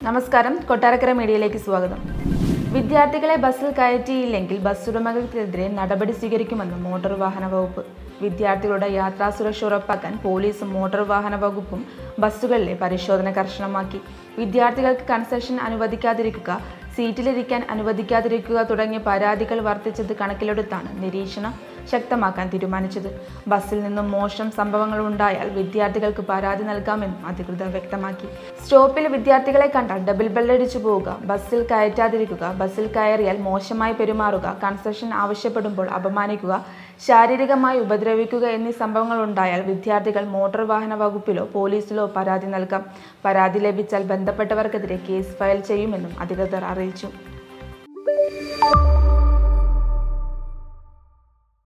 നമസ്കാരം കൊട്ടാരക്കര മീഡിയയിലേക്ക് സ്വാഗതം വിദ്യാർത്ഥികളെ ബസ്സിൽ കയറ്റിയില്ലെങ്കിൽ ബസ് ഉടമകൾക്കെതിരെ നടപടി സ്വീകരിക്കുമെന്ന് മോട്ടോർ വാഹന വകുപ്പ് വിദ്യാർത്ഥികളുടെ യാത്രാ സുരക്ഷ ഉറപ്പാക്കാൻ പോലീസും മോട്ടോർ വാഹന വകുപ്പും ബസ്സുകളിലെ പരിശോധന കർശനമാക്കി വിദ്യാർത്ഥികൾക്ക് കൺസെഷൻ അനുവദിക്കാതിരിക്കുക സീറ്റിലിരിക്കാൻ അനുവദിക്കാതിരിക്കുക തുടങ്ങിയ പരാതികൾ വർദ്ധിച്ചത് കണക്കിലെടുത്താണ് നിരീക്ഷണം ശക്തമാക്കാൻ തീരുമാനിച്ചത് ബസ്സിൽ നിന്നും മോശം സംഭവങ്ങൾ ഉണ്ടായാൽ വിദ്യാർത്ഥികൾക്ക് പരാതി നൽകാമെന്നും അധികൃതർ വ്യക്തമാക്കി സ്റ്റോപ്പിൽ വിദ്യാർത്ഥികളെ കണ്ടാൽ ഡബിൾ ബെല്ലടിച്ചു പോവുക ബസ്സിൽ കയറ്റാതിരിക്കുക ബസ്സിൽ കയറിയാൽ മോശമായി പെരുമാറുക കൺസെഷൻ ആവശ്യപ്പെടുമ്പോൾ അപമാനിക്കുക ശാരീരികമായി ഉപദ്രവിക്കുക എന്നീ സംഭവങ്ങൾ ഉണ്ടായാൽ വിദ്യാർത്ഥികൾ മോട്ടോർ വാഹന വകുപ്പിലോ പോലീസിലോ പരാതി നൽകാം പരാതി ലഭിച്ചാൽ ബന്ധപ്പെട്ടവർക്കെതിരെ കേസ് ഫയൽ ചെയ്യുമെന്നും അധികൃതർ അറിയിച്ചു